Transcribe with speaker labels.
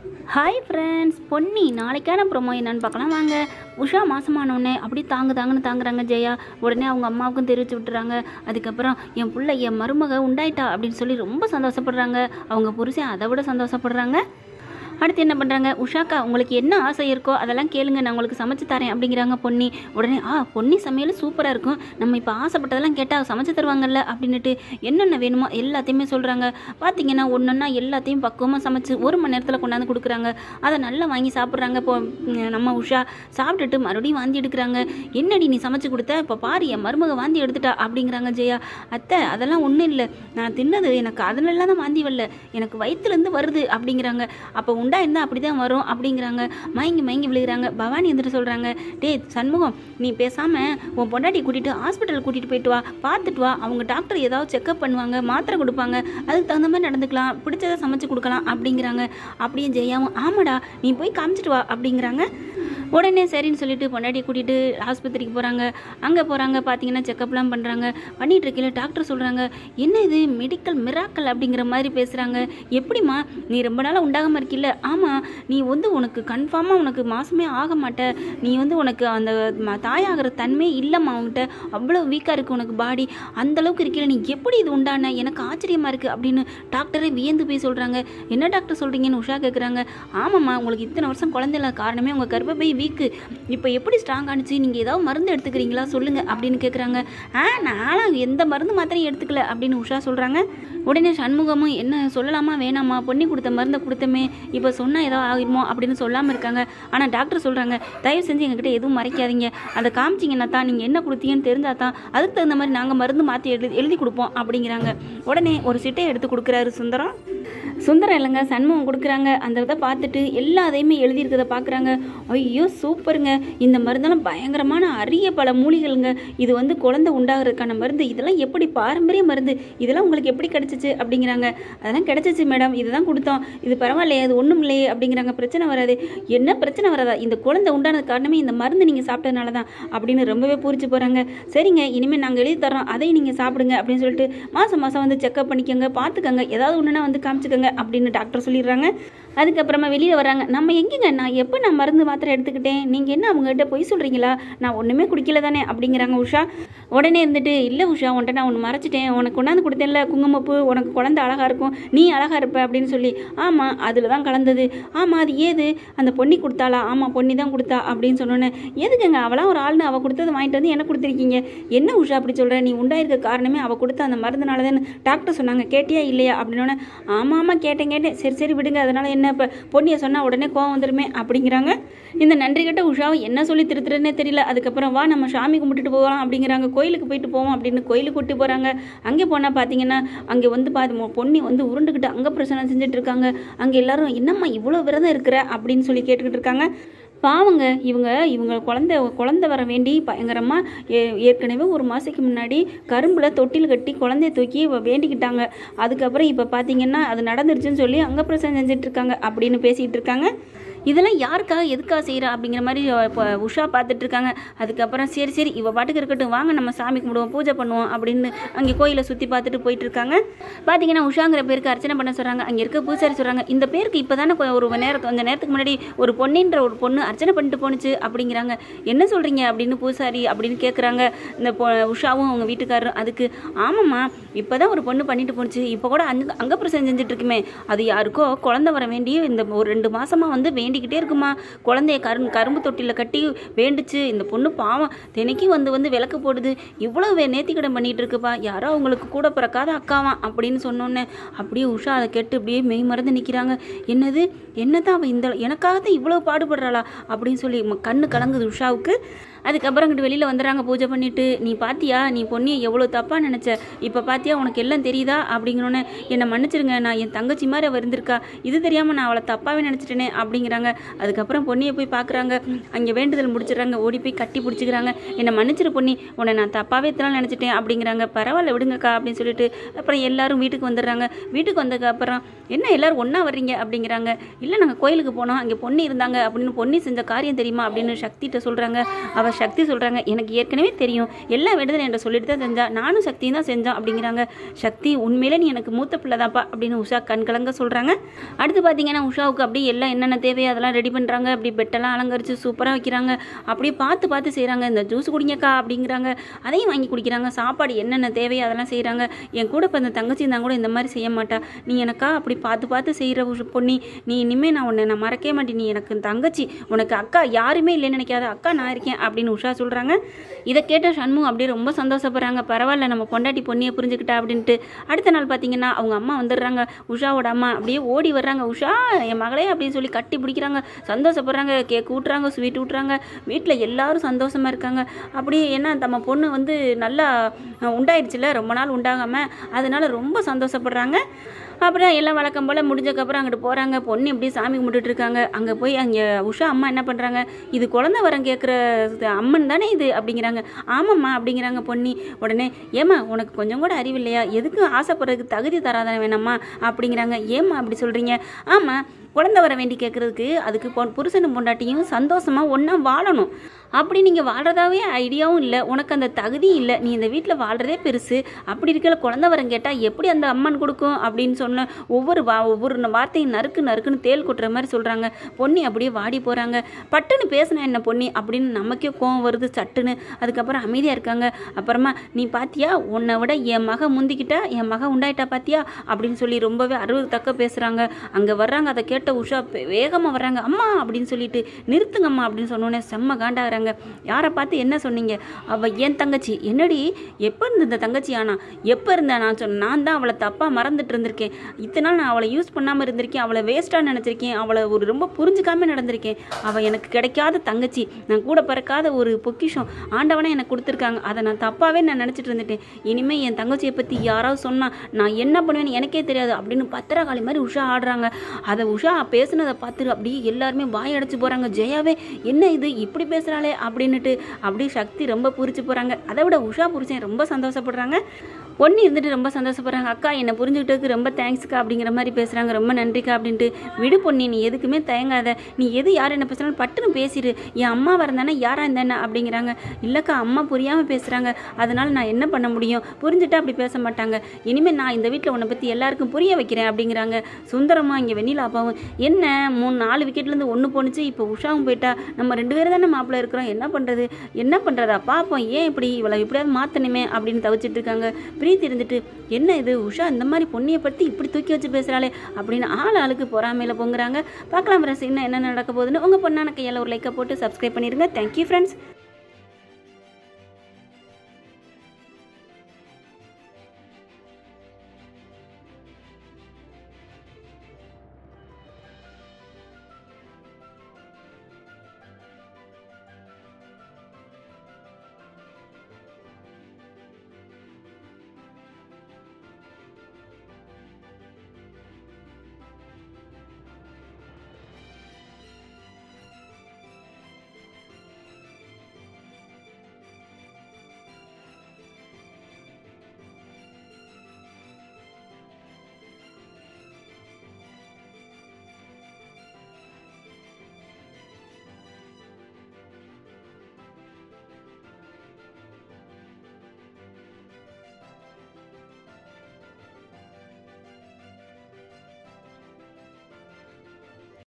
Speaker 1: hi friends Ponni நாளைக்கான promo என்னன்னு பார்க்கலாம் வாங்க உஷா மாசமானோடனே அப்படி தாங்கு தாங்குன்னு தாங்குறாங்க ஜெயா உடனே அவங்க அம்மாவுக்கும் தெரிவிச்சு விட்டுறாங்க அதுக்கப்புறம் என் புள்ள என் மருமக உண்டாயிட்டா அப்படின்னு சொல்லி ரொம்ப சந்தோஷப்படுறாங்க அவங்க புருஷன் அதை விட சந்தோஷப்படுறாங்க அடுத்து என்ன பண்ணுறாங்க உஷாக்கா உங்களுக்கு என்ன ஆசை இருக்கோ அதெல்லாம் கேளுங்க நான் உங்களுக்கு சமைச்சு தரேன் அப்படிங்கிறாங்க பொன்னி உடனே ஆ பொன்னி சமையல் சூப்பராக இருக்கும் நம்ம இப்போ ஆசைப்பட்டதெல்லாம் கேட்டால் சமைச்சு தருவாங்கல்ல அப்படின்னுட்டு என்னென்ன வேணுமோ எல்லாத்தையுமே சொல்கிறாங்க பார்த்தீங்கன்னா ஒன்றொன்னா எல்லாத்தையும் பக்குவமாக சமைச்சு ஒரு மணி நேரத்தில் கொண்டாந்து கொடுக்குறாங்க அதை நல்லா வாங்கி சாப்பிட்றாங்க இப்போ ம், நம்ம உஷா சாப்பிட்டுட்டு மறுபடியும் வாந்தி எடுக்கிறாங்க என்னடி நீ சமைச்சு கொடுத்த இப்போ பாரு என் மருமக வாந்தி எடுத்துட்டா அப்படிங்கிறாங்க ஜெயா அத்தை அதெல்லாம் ஒன்றும் இல்லை நான் தின்னது எனக்கு அதுலலாம் தான் வாந்தி வரல எனக்கு வயிற்றுலேருந்து வருது அப்படிங்கிறாங்க அப்போ உண்டா இருந்தால் அப்படி தான் வரும் அப்படிங்கிறாங்க மயங்கி மயங்கி விழுகிறாங்க பவானி வந்துட்டு சொல்கிறாங்க டேய் சண்முகம் நீ பேசாமல் உன் பொண்டாட்டி கூட்டிகிட்டு ஹாஸ்பிட்டல் கூட்டிகிட்டு போயிட்டு வா பார்த்துட்டு வா அவங்க டாக்டர் ஏதாவது செக்கப் பண்ணுவாங்க மாத்திரை கொடுப்பாங்க அதுக்கு தகுந்த மாதிரி நடந்துக்கலாம் பிடிச்சதை சமைச்சு கொடுக்கலாம் அப்படிங்கிறாங்க அப்படியே ஜெயாவும் ஆமாடா நீ போய் காமிச்சிட்டு வா அப்படிங்கிறாங்க உடனே சரின்னு சொல்லிட்டு பொண்டாட்டியை கூட்டிகிட்டு ஆஸ்பத்திரிக்கு போகிறாங்க அங்கே போகிறாங்க பார்த்தீங்கன்னா செக்கப்லாம் பண்ணுறாங்க பண்ணிட்டு இருக்கையில டாக்டர் சொல்கிறாங்க என்ன இது மெடிக்கல் மிராக்கல் அப்படிங்கிற மாதிரி பேசுகிறாங்க எப்படிம்மா நீ ரொம்ப நாளாக உண்டாகாமல் இருக்கில்ல ஆமாம் நீ வந்து உனக்கு கன்ஃபார்மாக உனக்கு மாசமே ஆக மாட்ட நீ வந்து உனக்கு அந்த ம- தாயாகிற தன்மை இல்லைம்மா உன்கிட்ட அவ்வளோ வீக்காக இருக்குது உனக்கு பாடி அந்த அளவுக்கு இருக்கையில நீ எப்படி இது உண்டான எனக்கு ஆச்சரியமாக இருக்குது அப்படின்னு டாக்டரே வியந்து போய் சொல்கிறாங்க என்ன டாக்டர் சொல்கிறீங்கன்னு உஷா கேட்குறாங்க ஆமாம்மா உங்களுக்கு இத்தனை வருஷம் குழந்தை இல்லாத காரணமே உங்கள் கர்ப்பப்பை வீக்கு இப்போ எப்படி ஸ்ட்ராங் ஆனிச்சு நீங்கள் ஏதாவது மருந்து எடுத்துக்கிறீங்களா சொல்லுங்கள் அப்படின்னு கேட்குறாங்க ஆ நானும் எந்த மருந்து மாத்திரையும் எடுத்துக்கல அப்படின்னு உஷா சொல்கிறாங்க உடனே சண்முகமும் என்ன சொல்லலாமா வேணாமா பொண்ணி கொடுத்த மருந்தை கொடுத்தமே இப்போ சொன்னால் ஏதோ ஆகிருமோ அப்படின்னு சொல்லாமல் இருக்காங்க ஆனால் டாக்டர் சொல்கிறாங்க தயவு செஞ்சு எங்ககிட்ட எதுவும் மறைக்காதீங்க அதை காமிச்சிங்கன்னா தான் நீங்கள் என்ன கொடுத்தீங்கன்னு தெரிஞ்சா தான் அதுக்கு தகுந்த மாதிரி நாங்கள் மருந்து மாற்றி எழுதி எழுதி கொடுப்போம் அப்படிங்கிறாங்க உடனே ஒரு சிட்டையை எடுத்து கொடுக்குறாரு சுந்தரம் சுந்தரம் இல்லைங்க சண்முகம் கொடுக்குறாங்க அந்த இதை பார்த்துட்டு எல்லாத்தையுமே எழுதியிருக்கிறத பார்க்குறாங்க ஐயோ சூப்பருங்க இந்த மருந்தெல்லாம் பயங்கரமான அரிய பல மூலிகைங்க இது வந்து குழந்தை உண்டாகிறதுக்கான மருந்து இதெல்லாம் எப்படி பாரம்பரிய மருந்து இதெல்லாம் உங்களுக்கு எப்படி கிடைச்சிச்சு அப்படிங்கிறாங்க அதெல்லாம் கிடைச்சிச்சு மேடம் இதுதான் கொடுத்தோம் இது பரவாயில்லையே அது ஒன்றும் இல்லையே அப்படிங்கிறாங்க பிரச்சனை வராது என்ன பிரச்சனை வராதா இந்த குழந்தை உண்டானது காரணமே இந்த மருந்து நீங்கள் சாப்பிட்டதுனால தான் அப்படின்னு ரொம்பவே பூரிச்சு போகிறாங்க சரிங்க இனிமேல் நாங்கள் எழுதி தரோம் அதையும் நீங்கள் சாப்பிடுங்க அப்படின்னு சொல்லிட்டு மாதம் மாதம் வந்து செக்அப் பண்ணிக்கோங்க பார்த்துக்கோங்க ஏதாவது ஒன்றுனா வந்து காமிச்சுக்கோங்க அப்படின்னு டாக்டர் சொல்லிடுறாங்க அதுக்கப்புறமா வெளியே வராங்க நம்ம எங்கேங்க நான் எப்போ நான் மருந்து மாத்திரை எடுத்துக்கிட்டேன் நீங்கள் என்ன அவங்ககிட்ட பொய் சொல்கிறீங்களா நான் ஒன்றுமே குடிக்கல தானே அப்படிங்கிறாங்க உஷா உடனே இருந்துட்டு இல்லை உஷா உன்ட்ட நான் ஒன்று மறைச்சிட்டேன் உனக்கு கொண்டாந்து கொடுத்தேன்ல குங்குமப்பூ உனக்கு குழந்தை அழகாக இருக்கும் நீ அழகாக இருப்ப அப்படின்னு சொல்லி ஆமாம் அதில் தான் கலந்தது ஆமாம் அது ஏது அந்த பொன்னி கொடுத்தாளா ஆமாம் பொன்னி தான் கொடுத்தா அப்படின்னு சொன்னோன்னே எதுக்குங்க அவளாம் ஒரு ஆள்னு அவள் கொடுத்தது வாங்கிட்டு வந்து எனக்கு கொடுத்துருக்கீங்க என்ன உஷா அப்படி சொல்கிற நீ உண்டாயிருக்க காரணமே அவள் கொடுத்த அந்த மருந்துனால தான் டாக்டர் சொன்னாங்க கேட்டியா இல்லையா அப்படின்னோடனே ஆமாம் ஆமாம் கேட்டேன் கேட்டேன் சரி சரி விடுங்க அதனால் என்ன இப்போ பொன்னியை சொன்னால் உடனே கோவம் வந்துருமே அப்படிங்கிறாங்க இந்த நன்றி கட்ட உஷாவை என்ன சொல்லி திருத்துறதுனே தெரியல அதுக்கப்புறம் வா நம்ம சாமி கும்பிட்டுட்டு போகலாம் அப்படிங்கிறாங்க கோயிலுக்கு போயிட்டு போவோம் அப்படின்னு கோயிலுக்கு கூட்டி போகிறாங்க அங்கே போனால் பார்த்தீங்கன்னா அங்கே வந்து பாத்து பொன்னி வந்து உருண்டுக்கிட்டு அங்கே பிரச்சனை செஞ்சுட்டு இருக்காங்க அங்கே எல்லாரும் என்னம்மா இவ்வளோ விரதம் இருக்கிற அப்படின்னு சொல்லி கேட்டுக்கிட்டு இருக்காங்க பாவங்க இவங்க இவங்க குழந்தை குழந்தை வர வேண்டி பயங்கரமாக ஏ ஏற்கனவே ஒரு மாதத்துக்கு முன்னாடி கரும்பில் தொட்டில் கட்டி குழந்தைய தூக்கி வ- வேண்டிக்கிட்டாங்க அதுக்கப்புறம் இப்போ பார்த்தீங்கன்னா அது நடந்துருச்சுன்னு சொல்லி அங்கே பிரசனம் செஞ்சுட்டு இருக்காங்க அப்படின்னு பேசிகிட்டு இருக்காங்க இதெல்லாம் யாருக்காக எதுக்காக செய்கிறா அப்படிங்கிற மாதிரி இப்போ உஷா பார்த்துட்டு இருக்காங்க அதுக்கப்புறம் சரி சரி இவ பாட்டுக்கு இருக்கட்டும் வாங்க நம்ம சாமி கும்பிடுவோம் பூஜை பண்ணுவோம் அப்படின்னு அங்கே கோயிலை சுற்றி பார்த்துட்டு போயிட்டு இருக்காங்க பார்த்தீங்கன்னா உஷாங்கிற பேருக்கு அர்ச்சனை பண்ண சொல்கிறாங்க அங்கே இருக்க பூசாரி சொல்கிறாங்க இந்த பேருக்கு இப்போ தானே ஒரு நேரம் கொஞ்ச நேரத்துக்கு முன்னாடி ஒரு பொண்ணின்ற ஒரு பொண்ணு அர்ச்சனை பண்ணிட்டு போணுச்சு அப்படிங்கிறாங்க என்ன சொல்கிறீங்க அப்படின்னு பூசாரி அப்படின்னு கேட்குறாங்க இந்த பொ உஷாவும் அவங்க வீட்டுக்காரரும் அதுக்கு ஆமாம்மா இப்போ தான் ஒரு பொண்ணு பண்ணிட்டு போணுச்சு இப்போ கூட அங்க அங்கப்பிரசனம் செஞ்சுட்டு இருக்குமே அது யாருக்கோ குழந்தை வர வேண்டி இந்த ஒரு ரெண்டு மாசமா வந்து வேண்டிக்கிட்டே இருக்குமா குழந்தைய கரும் கரும்பு தொட்டியில் கட்டி வேண்டுச்சு இந்த பொண்ணு பாவம் தினைக்கும் வந்து வந்து விளக்கு போடுது இவ்வளோ நேர்த்திக்கடன் பண்ணிட்டு இருக்குப்பா யாரோ அவங்களுக்கு கூட பிறக்காத அக்காவாம் அப்படின்னு சொன்னோன்னே அப்படியே உஷா அதை கேட்டு அப்படியே மெய் மறந்து நிற்கிறாங்க என்னது என்னதான் அவள் இந்த எனக்காகத்தான் இவ்வளோ பாடுபடுறாளா அப்படின்னு சொல்லி ம- கண்ணு கலங்குது உஷாவுக்கு அதுக்கப்புறம் இங்கிட்டு வெளியில் வந்துடுறாங்க பூஜை பண்ணிட்டு நீ பாத்தியா நீ பொண்ணியை எவ்வளோ தப்பாக நினச்ச இப்போ பாத்தியா உனக்கு எல்லாம் தெரியுதா அப்படிங்கிறோன்னே என்னை மன்னிச்சிருங்க நான் என் தங்கச்சி மாதிரி அவள் இருந்திருக்கா இது தெரியாமல் நான் அவளை தப்பாகவே நினச்சிட்டேனே அப்படிங்கிறாங்க அதுக்கப்புறம் பொண்ணியை போய் பார்க்குறாங்க அங்கே வேண்டுதல் முடிச்சிடுறாங்க ஓடி போய் கட்டி பிடிச்சிக்கிறாங்க என்னை மன்னிச்சிரு பொண்ணி உன்னை நான் தப்பாகவே இத்தனை நாள் நினச்சிட்டேன் அப்படிங்கிறாங்க பரவாயில்ல விடுங்கக்கா அப்படின்னு சொல்லிட்டு அப்புறம் எல்லாரும் வீட்டுக்கு வந்துடுறாங்க வீட்டுக்கு வந்ததுக்கு அப்புறம் என்ன எல்லாரும் ஒன்றா வர்றீங்க அப்படிங்கிறாங்க இல்லை நாங்கள் கோயிலுக்கு போனோம் அங்கே பொண்ணு இருந்தாங்க அப்படின்னு பொண்ணு செஞ்ச காரியம் தெரியுமா அப்படின்னு சக்திகிட்ட சொல்கிறாங்க அவள் சக்தி சொல்கிறாங்க எனக்கு ஏற்கனவே தெரியும் எல்லா விடுதலை என்கிட்ட சொல்லிட்டு தான் செஞ்சா நானும் சக்தியும் தான் செஞ்சோம் அப்படிங்கிறாங்க சக்தி உண்மையிலே நீ எனக்கு மூத்த பிள்ளை தான்ப்பா அப்படின்னு உஷா கண் கலங்க சொல்கிறாங்க அடுத்து பார்த்தீங்கன்னா உஷாவுக்கு அப்படியே எல்லாம் என்னென்ன தேவையோ அதெல்லாம் ரெடி பண்ணுறாங்க அப்படி பெட்டெல்லாம் அலங்கரித்து சூப்பராக வைக்கிறாங்க அப்படியே பார்த்து பார்த்து செய்கிறாங்க இந்த ஜூஸ் குடிங்கக்கா அப்படிங்கிறாங்க அதையும் வாங்கி குடிக்கிறாங்க சாப்பாடு என்னென்ன தேவையோ அதெல்லாம் செய்கிறாங்க என் கூட இப்போ இந்த தங்கச்சி இருந்தால் கூட இந்த மாதிரி செய்ய மாட்டா நீ எனக்கா அப்படி பார்த்து பார்த்து செய்கிற பொண்ணி நீ இனிமேல் நான் உன்னை நான் மறக்கவே மாட்டேன் நீ எனக்கு தங்கச்சி உனக்கு அக்கா யாருமே இல்லைன்னு நினைக்காத அக்கா நான் இருக்கேன் அப்படின்னு உஷா சொல்கிறாங்க இதை கேட்ட சண்முகம் அப்படியே ரொம்ப சந்தோஷப்படுறாங்க பரவாயில்ல நம்ம பொண்டாட்டி பொண்ணியை புரிஞ்சுக்கிட்டா அப்படின்ட்டு அடுத்த நாள் பார்த்தீங்கன்னா அவங்க அம்மா வந்துடுறாங்க உஷாவோட அம்மா அப்படியே ஓடி வர்றாங்க உஷா என் மகளே அப்படின்னு சொல்லி கட்டி பிடிக்கிறாங்க சந்தோஷப்படுறாங்க கேக் ஊட்டுறாங்க ஸ்வீட் ஊட்டுறாங்க வீட்டில் எல்லாரும் சந்தோஷமாக இருக்காங்க அப்படியே என்ன நம்ம பொண்ணு வந்து நல்லா அஹ், உண்டாயிருச்சுல ரொம்ப நாள் உண்டாகாமல் அதனால ரொம்ப சந்தோஷப்படுறாங்க அப்புறம் எல்லாம் வழக்கம் போல் முடிஞ்சக்கப்புறம் அங்கிட்டு போகிறாங்க பொண்ணு இப்படி சாமி கும்பிட்டுட்டு இருக்காங்க அங்கே போய் அங்கே உஷா அம்மா என்ன பண்ணுறாங்க இது குழந்தை வரம் கேட்குற அம்மன் தானே இது அப்படிங்கிறாங்க ஆமாம்மா அப்படிங்கிறாங்க பொன்னி உடனே ஏம்மா உனக்கு கொஞ்சம் கூட அறிவு இல்லையா எதுக்கும் ஆசைப்படுறதுக்கு தகுதி தராதானே வேணாம்மா அப்படிங்கிறாங்க ஏம்மா அப்படி சொல்கிறீங்க ஆமாம் குழந்தை வர வேண்டி கேட்குறதுக்கு அதுக்கு பொ புருஷனும் பொண்டாட்டியும் சந்தோஷமாக ஒன்றா வாழணும் அப்படி நீங்கள் வாழ்கிறதாவே ஐடியாவும் இல்லை உனக்கு அந்த தகுதி இல்லை நீ இந்த வீட்டில் வாழ்கிறதே பெருசு அப்படி இருக்கிற குழந்தை வரம் கேட்டால் எப்படி அந்த அம்மன் கொடுக்கும் அப்படின்னு சொன்ன ஒவ்வொரு வா ஒவ்வொரு வார்த்தையும் நறுக்கு நறுக்குன்னு தேல் கொட்டுற மாதிரி சொல்கிறாங்க பொன்னி அப்படியே வாடி போகிறாங்க பட்டுன்னு பேசினா என்ன பொன்னி அப்படின்னு நமக்கே கோவம் வருது சட்டுன்னு அதுக்கப்புறம் அமைதியாக இருக்காங்க அப்புறமா நீ பாத்தியா உன்னை விட என் மக முந்திக்கிட்டா என் மக உண்டாயிட்டா பாத்தியா அப்படின்னு சொல்லி ரொம்பவே அறுபது தக்க பேசுகிறாங்க அங்கே வர்றாங்க அதை கேட்ட உஷா வேகமாக வர்றாங்க அம்மா அப்படின்னு சொல்லிட்டு நிறுத்துங்கம்மா அப்படின்னு சொன்னோன்னே செம்ம காண்டாகிறாங்க யாரை பார்த்து என்ன சொன்னீங்க அவள் என் தங்கச்சி என்னடி எப்போ இருந்து இந்த தங்கச்சி ஆனா எப்போ இருந்தா நான் சொன்ன நான் தான் அவளை தப்பாக மறந்துட்டு இருந்திருக்கேன் இத்தனை நாள் நான் அவளை யூஸ் பண்ணாமல் இருந்திருக்கேன் அவளை வேஸ்ட்டாக நினச்சிருக்கேன் அவளை ஒரு ரொம்ப புரிஞ்சுக்காம நடந்திருக்கேன் அவள் எனக்கு கிடைக்காத தங்கச்சி நான் கூட பிறக்காத ஒரு பொக்கிஷம் ஆண்டவனே எனக்கு கொடுத்துருக்காங்க அதை நான் தப்பாகவே நான் நினச்சிட்டு இருந்துட்டேன் இனிமேல் என் தங்கச்சியை பற்றி யாராவது சொன்னால் நான் என்ன பண்ணுவேன்னு எனக்கே தெரியாது அப்படின்னு பத்திரகாளி மாதிரி உஷா ஆடுறாங்க அதை உஷா பேசுனதை பார்த்துட்டு அப்படியே எல்லாருமே வாய் அடைச்சு போகிறாங்க ஜெயாவே என்ன இது இப்படி பேசுகிறாளே அப்படின்னுட்டு அப்படியே சக்தி ரொம்ப புரிச்சு போகிறாங்க அதை விட உஷா புரிச்சேன் ரொம்ப சந்தோஷப்படுறாங்க பொண்ணு இருந்துட்டு ரொம்ப சந்தோஷப்படுறாங்க அக்கா என்னை புரிஞ்சுக்கிட்டதுக்கு ரொம்ப தேங்க்ஸ்க்கா அப்படிங்கிற மாதிரி பேசுகிறாங்க ரொம்ப நன்றிக்கா அப்படின்ட்டு விடு பொண்ணி நீ எதுக்குமே தயங்காத நீ எது யார் என்ன பேசுனாலும் பட்டுன்னு பேசிடு என் அம்மா வரந்தானே யாரா இருந்தானே அப்படிங்கிறாங்க இல்லைக்கா அம்மா புரியாமல் பேசுகிறாங்க அதனால நான் என்ன பண்ண முடியும் புரிஞ்சுட்டு அப்படி பேச மாட்டாங்க இனிமேல் நான் இந்த வீட்டில் உன்னை பற்றி எல்லாருக்கும் புரிய வைக்கிறேன் அப்படிங்கிறாங்க சுந்தரமா இங்கே வெண்ணிலா அப்பாவும் என்ன மூணு நாலு விக்கெட்லேருந்து ஒன்று போணுச்சு இப்போ உஷாவும் போயிட்டா நம்ம ரெண்டு பேரும் தானே மாப்பிள்ளை இருக்கிறோம் என்ன பண்ணுறது என்ன பண்ணுறதா பார்ப்போம் ஏன் இப்படி இவளை எப்படியாவது மாற்றணுமே அப்படின்னு தவிச்சிட்டு இருக்காங்க பிரீத்தி இருந்துட்டு என்ன இது உஷா இந்த மாதிரி பொண்ணியை பற்றி இப்படி தூக்கி வச்சு பேசுகிறாளே அப்படின்னு ஆள் ஆளுக்கு பொறாமையில் பொங்குறாங்க பார்க்கலாம் ஃப்ரெண்ட்ஸ் இன்னும் என்ன நடக்க போகுதுன்னு உங்கள் பொண்ணான கையால் ஒரு லைக்கை போட்டு சப்ஸ்கிரைப் பண்ணிடுங்க தேங்க்யூ ஃப்ரெண்ட்ஸ்